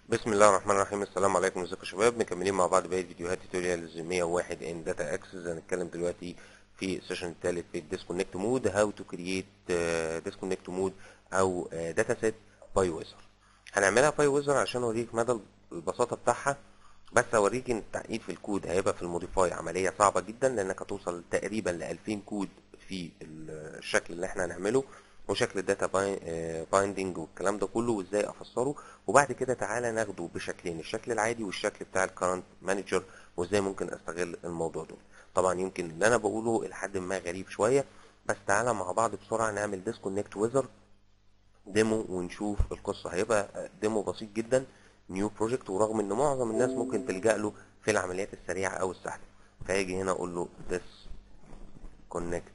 بسم الله الرحمن الرحيم السلام عليكم ازيكم يا شباب مكملين مع بعض بقيه فيديوهات توتوريالز 101 ان داتا اكسس هنتكلم دلوقتي في السيشن الثالث في الديسكونكت مود هاو تو كرييت ديسكونكت مود او داتا سيت باي ويزر هنعملها باي ويزر عشان اوريك مدى البساطه بتاعها بس اوريك ان التعقيد في الكود هيبقى في الموديفاي عمليه صعبه جدا لانك هتوصل تقريبا ل 2000 كود في الشكل اللي احنا هنعمله وشكل الداتا بايندنج والكلام ده كله وازاي افسره وبعد كده تعالى ناخده بشكلين الشكل العادي والشكل بتاع الكرنت مانجر وازاي ممكن استغل الموضوع ده طبعا يمكن اللي انا بقوله لحد ما غريب شويه بس تعالى مع بعض بسرعه نعمل ديسكونكت ويزر ديمو ونشوف القصه هيبقى ديمو بسيط جدا نيو بروجكت ورغم ان معظم الناس ممكن تلجا له في العمليات السريعه او السهله فهاجي هنا اقول له disconnect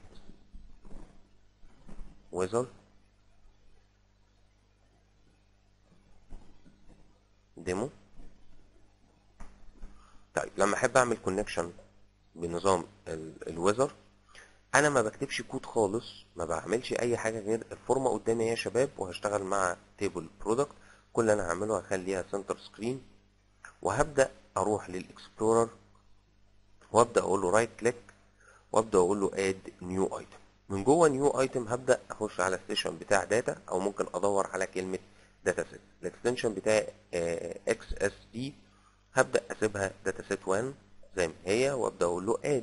ويزر ديمو طيب لما احب اعمل كونكشن بنظام الويزر انا ما بكتبش كود خالص ما بعملش اي حاجه غير الفورمه قدامي يا شباب وهشتغل مع تيبل برودكت كل اللي انا هعمله هخليها سنتر سكرين وهبدا اروح للاكسبلورر وابدا اقول له رايت كليك وابدا اقول له اد نيو ايتم من جوه نيو ايتم هبدا اخش على السيشن بتاع داتا او ممكن ادور على كلمه داتا سيت الاكستنشن بتاعي اكس اس دي هبدا اسيبها داتا سيت 1 زي ما هي وابدا اقول له اد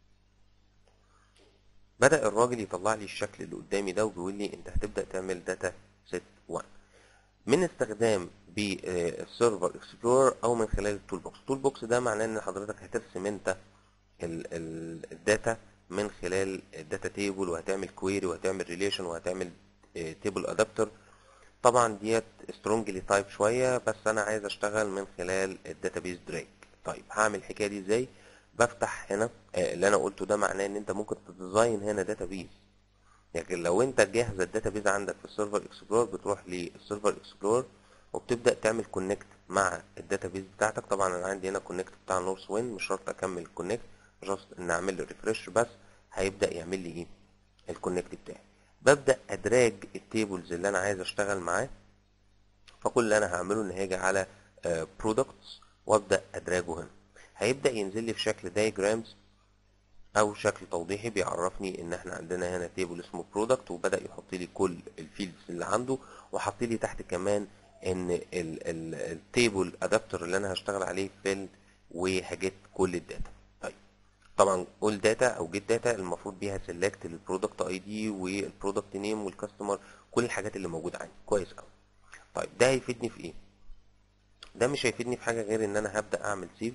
بدا الراجل يطلع لي الشكل اللي قدامي ده وبيقول لي انت هتبدا تعمل داتا سيت 1 من استخدام بالسيرفر اكسبلورر او من خلال التول بوكس التول بوكس ده معناه ان حضرتك هترسم انت الداتا من خلال الداتا تيبل وهتعمل كويري وهتعمل ريليشن وهتعمل تيبل ادابتر طبعا ديت سترونجلي تايب شويه بس انا عايز اشتغل من خلال الداتابيز دراج طيب هعمل الحكايه دي ازاي بفتح هنا اللي انا قلته ده معناه ان انت ممكن تديزاين هنا داتابيز لكن لو انت جاهز الداتابيز عندك في السيرفر اكسبلور بتروح للسيرفر اكسبلور وبتبدا تعمل كونكت مع الداتابيز بتاعتك طبعا انا عندي هنا كونكت بتاع نورث وين مش شرط اكمل الكونكت جاست ان اعمل له ريفرش بس هيبدا يعمل لي ايه الكونكت بتاعي ببدا ادراج التيبلز اللي انا عايز اشتغل معاه فكل اللي انا هعمله ان هاجي على برودكتس وابدا ادراجه هنا هيبدا ينزل لي في شكل دايجرامز او شكل توضيحي بيعرفني ان احنا عندنا هنا تيبل اسمه برودكت وبدا يحط لي كل الفيلدز اللي عنده وحط لي تحت كمان ان التيبل ادابتر اللي انا هشتغل عليه فيلد وهجيت كل الداتا طيب طبعا اول داتا او جيت داتا المفروض بيها سيلكت للبرودكت اي دي والبرودكت نيم والكاستمر كل الحاجات اللي موجوده عندي كويس قوي طيب ده هيفيدني في ايه ده مش هيفيدني في حاجه غير ان انا هبدا اعمل سيف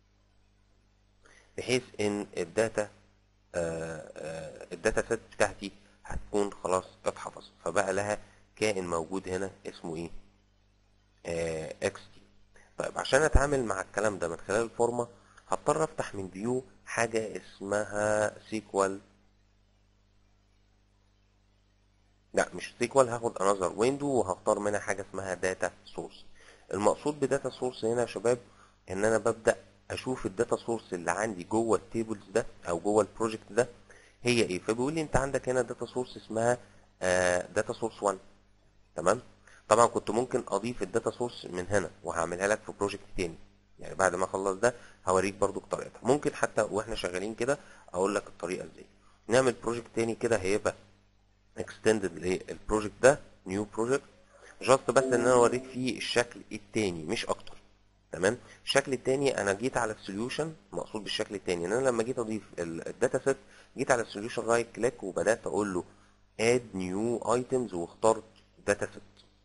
بحيث ان الداتا آآ آآ الداتا سيت بتاعتي هتكون خلاص اتحفظت فبقى لها كائن موجود هنا اسمه ايه اكس دي طيب عشان اتعامل مع الكلام ده من خلال الفورمه هضطر افتح من فيو حاجه اسمها سيكوال لا مش سيكوال هاخد انذر ويندو وهختار منها حاجه اسمها داتا سورس المقصود بداتا سورس هنا يا شباب ان انا ببدا اشوف الداتا سورس اللي عندي جوه التيبلز ده او جوه البروجكت ده هي ايه فبيقول لي انت عندك هنا داتا سورس اسمها داتا سورس 1 تمام طبعا كنت ممكن اضيف الداتا سورس من هنا وهعملها لك في بروجكت تاني يعني بعد ما اخلص ده هوريك برضو طريقتها ممكن حتى واحنا شغالين كده اقول لك الطريقه ازاي نعمل بروجكت تاني كده هيبقى اكستندد للبروجكت ده نيو بروجكت جاست بس ان انا اوريك فيه الشكل التاني مش اكتر تمام الشكل التاني انا جيت على السوليوشن مقصود بالشكل التاني ان انا لما جيت اضيف الداتا سيت جيت على السوليوشن رايت كليك وبدات اقول له اد نيو ايتمز واخترت داتا سيت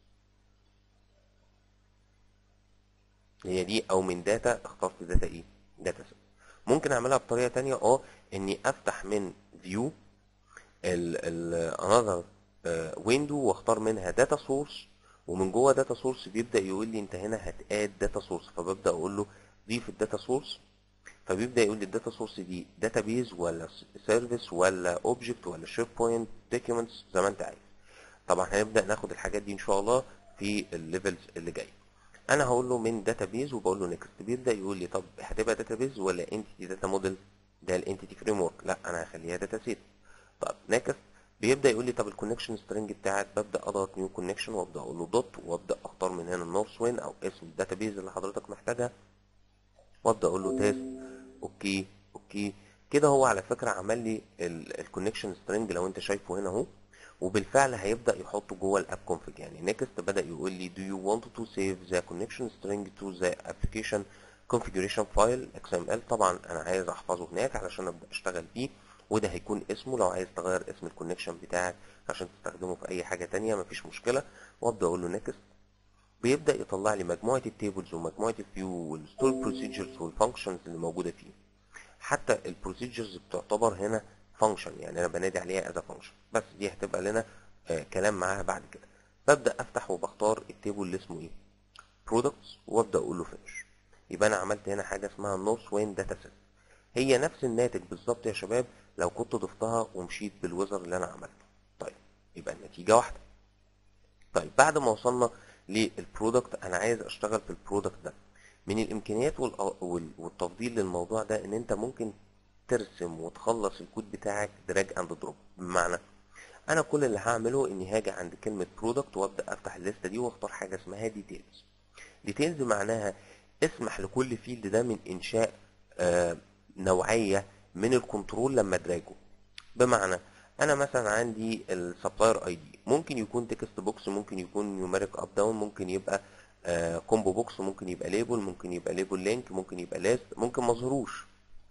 هي دي او من داتا اخترت داتا ايه داتا سيت ممكن اعملها بطريقه تانية اه اني افتح من فيو ال انذر ويندو واختار منها داتا سورس ومن جوه داتا سورس بيبدا يقول لي انت هنا هتاد داتا سورس فببدا اقول له ضيف الداتا سورس فبيبدا يقول لي الداتا سورس دي داتا بيز ولا سيرفيس ولا اوبجكت ولا شير بوينت دوكيومنتس زي ما انت عايز طبعا هنبدا ناخد الحاجات دي ان شاء الله في الليفلز اللي جاي انا هقول له من داتا بيز وبقول له نيكست بيبدا يقول لي طب هتبقى داتا بيز ولا انتيتي داتا موديل ده الانتيتي فريم ورك لا انا هخليها داتا سيت طب نيكست بيبدا يقول لي طب الكونكشن سترينج بتاعك ببدا اضغط نيو كونكشن وابدا اقول له دوت وابدا اختار من هنا النورث وين او اسم الداتابيز اللي حضرتك محتاجها وابدا اقول له تيست اوكي اوكي كده هو على فكره عمل لي الكونكشن سترينج لو انت شايفه هنا اهو وبالفعل هيبدا يحطه جوه الاب كونفج يعني نيكست بدا يقول لي do you want to save the connection string to the application configuration file xml طبعا انا عايز احفظه هناك علشان ابدا اشتغل بيه وده هيكون اسمه لو عايز تغير اسم الكونكشن بتاعك عشان تستخدمه في اي حاجه تانية مفيش مشكله وابدا اقول له نيكست بيبدا يطلع لي مجموعه التيبلز ومجموعه الفيو والستور بروسيجرز والفانكشنز اللي موجوده فيه حتى البروسيجرز بتعتبر هنا فانكشن يعني انا بنادي عليها از فانكشن بس دي هتبقى لنا آه كلام معاها بعد كده ببدا افتح وبختار التيبل اللي اسمه ايه برودكتس وابدا اقول له فينش يبقى انا عملت هنا حاجه اسمها نورث وين داتا سيت هي نفس الناتج بالظبط يا شباب لو كنت ضفتها ومشيت بالوزر اللي انا عملته طيب يبقى النتيجه واحده طيب بعد ما وصلنا للبرودكت انا عايز اشتغل في البرودكت ده من الامكانيات والتفضيل للموضوع ده ان انت ممكن ترسم وتخلص الكود بتاعك دراج اند دروب بمعنى انا كل اللي هعمله اني هاجي عند كلمه برودكت وابدا افتح الليسته دي واختار حاجه اسمها ديتيلز ديتيلز معناها اسمح لكل فيلد ده من انشاء آه نوعيه من الكنترول لما ادراجه بمعنى انا مثلا عندي السبلاير اي دي ممكن يكون تكست بوكس ممكن يكون نيوميريك اب داون ممكن يبقى آه كومبو بوكس ممكن يبقى ليبل ممكن يبقى ليبل لينك ممكن يبقى ليست ممكن ما ظهروش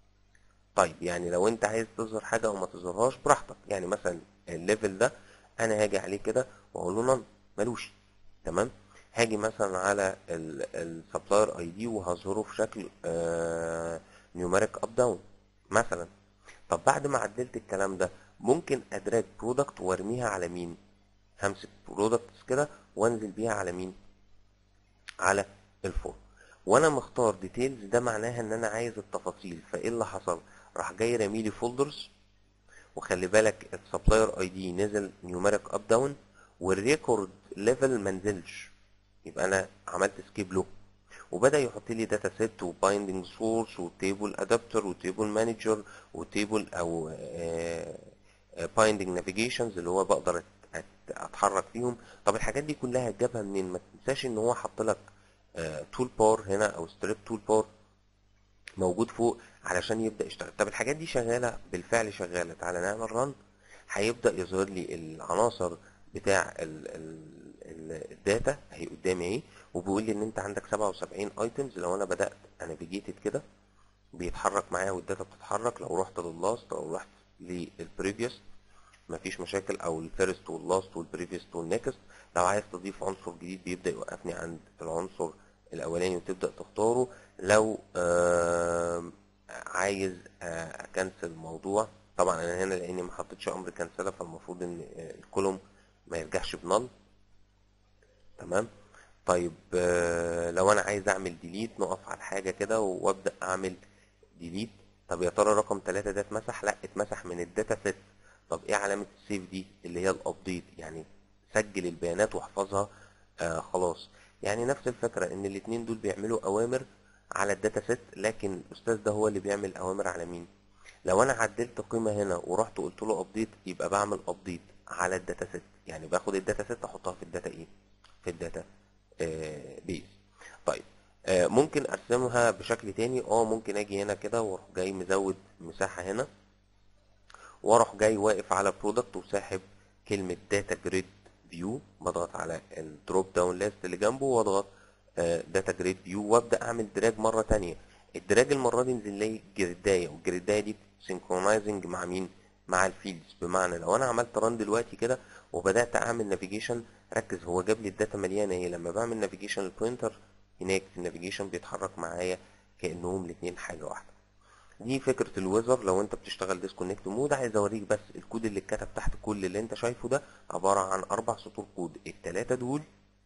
طيب يعني لو انت عايز تظهر حاجه او ما تظهرهاش براحتك يعني مثلا الليفل ده انا هاجي عليه كده واقول له نون ملوش تمام هاجي مثلا على السبلاير اي دي وهظهره في شكل نيوميريك اب داون مثلا طب بعد ما عدلت الكلام ده ممكن ادراج برودكت وارميها على مين همسك برودكتس كده وانزل بيها على مين على الفور وانا مختار ديتيلز ده معناها ان انا عايز التفاصيل فايه اللي حصل راح جاي راميلي فولدرز وخلي بالك السبلاير اي دي نزل نيوميريك اب داون والريكورد ليفل ما نزلش يبقى انا عملت سكيب له وبدا يحط لي داتا سيت وبايندنج سورس وتيبل ادابتر وتيبل مانجر وتيبل او بايندنج نافيجيشنز اللي هو بقدر اتحرك فيهم طب الحاجات دي كلها جابها منين ما تنساش ان هو حط لك تول بار هنا او ستريب تول بار موجود فوق علشان يبدا يشتغل طب الحاجات دي شغاله بالفعل شغاله تعالى نعمل رن هيبدا يظهر لي العناصر بتاع ال ال الداتا اهي قدامي اهي وبيقول لي ان انت عندك 77 ايتمز لو انا بدات انافيجيتد كده بيتحرك معايا والداتا بتتحرك لو رحت لللاست او رحت للبريفيوس مفيش مشاكل او الفيرست واللاست والبريفيوس والنكست لو عايز تضيف عنصر جديد بيبدا يوقفني عند العنصر الاولاني وتبدا تختاره لو آه عايز آه اكنسل الموضوع طبعا انا هنا لاني ما حطيتش امر كنسله فالمفروض ان الكولوم ما يرجعش بنل تمام طيب آه لو انا عايز اعمل ديليت نقف على حاجه كده وابدا اعمل ديليت طب يا ترى رقم 3 ده اتمسح لا اتمسح من الداتا سيت طب ايه علامه السيف دي اللي هي الابديت يعني سجل البيانات واحفظها آه خلاص يعني نفس الفكره ان الاثنين دول بيعملوا اوامر على الداتا سيت لكن الاستاذ ده هو اللي بيعمل اوامر على مين لو انا عدلت قيمه هنا ورحت قلت له ابديت يبقى بعمل ابديت على الداتا سيت يعني باخد الداتا سيت احطها في الداتا ايه في الداتا آه بيز طيب آه ممكن ارسمها بشكل تاني اه ممكن اجي هنا كده واروح جاي مزود مساحه هنا واروح جاي واقف على برودكت وساحب كلمه داتا جريد فيو بضغط على الدروب داون ليست اللي جنبه واضغط داتا جريد فيو وابدا اعمل دراج مره تانية الدراج المره دي نزل لي جريدايه والجريدايه دي سينكرونايزنج مع مين مع الفيلدز بمعنى لو انا عملت ران دلوقتي كده وبدات اعمل نافيجيشن ركز هو جاب لي الداتا مليانه ايه لما بعمل نافيجيشن البوينتر هناك في النافيجيشن بيتحرك معايا كانهم الاثنين حاجه واحده دي فكره الويزر لو انت بتشتغل ديسكونكت مود عايز اوريك بس الكود اللي اتكتب تحت كل اللي انت شايفه ده عباره عن اربع سطور كود الثلاثه دول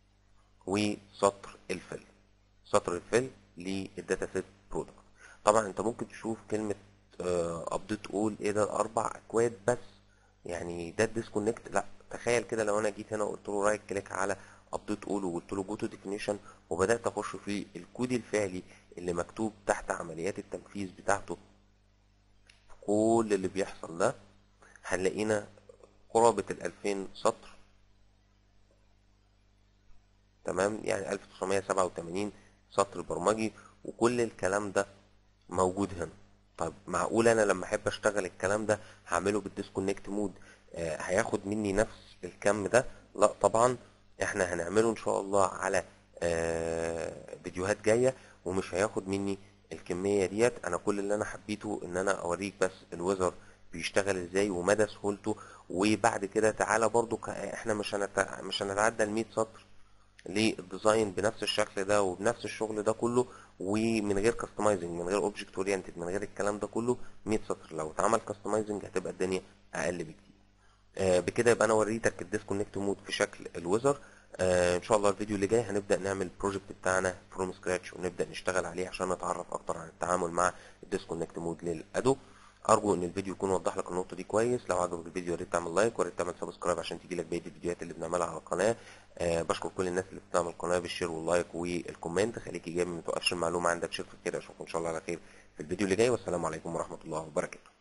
وسطر الفل سطر الفل للداتا سيت برودكت طبعا انت ممكن تشوف كلمه ابديت اول ايه ده اربع اكواد بس يعني ده ديسكونكت لا تخيل كده لو انا جيت هنا وقلت له رايت كليك على ابديت اول وقلت له جو تو ديفينيشن وبدات اخش في الكود الفعلي اللي مكتوب تحت عمليات التنفيذ بتاعته كل اللي بيحصل ده هنلاقينا قرابة ال 2000 سطر تمام يعني 1987 سطر برمجي وكل الكلام ده موجود هنا طب معقول انا لما احب اشتغل الكلام ده هعمله بالديسكونكت مود آه هياخد مني نفس الكم ده لا طبعا احنا هنعمله ان شاء الله على آه فيديوهات جايه ومش هياخد مني الكميه ديت انا كل اللي انا حبيته ان انا اوريك بس الويزر بيشتغل ازاي ومدى سهولته وبعد كده تعالى برضو احنا مش هنتع... مش هنتعدى ال 100 سطر للديزاين بنفس الشكل ده وبنفس الشغل ده كله ومن غير كاستمايزنج من غير اوبجكت اورينتد من غير الكلام ده كله 100 سطر لو اتعمل كاستمايزنج هتبقى الدنيا اقل بكتير آه بكده يبقى انا وريتك الديسكونكت مود في شكل الويزر آه ان شاء الله الفيديو اللي جاي هنبدا نعمل البروجكت بتاعنا فروم سكراتش ونبدا نشتغل عليه عشان نتعرف اكتر عن التعامل مع الديسكونكت مود للادو ارجو ان الفيديو يكون وضح لك النقطه دي كويس لو عجبك الفيديو يا ريت تعمل لايك ويا ريت تعمل سبسكرايب عشان تيجي لك بقيه الفيديوهات اللي بنعملها على القناه أه بشكر كل الناس اللي بتدعم القناه بالشير واللايك والكومنت خليك ايجابي ما توقفش المعلومه عندك شير في كده اشوفكم ان شاء الله على خير في الفيديو اللي جاي والسلام عليكم ورحمه الله وبركاته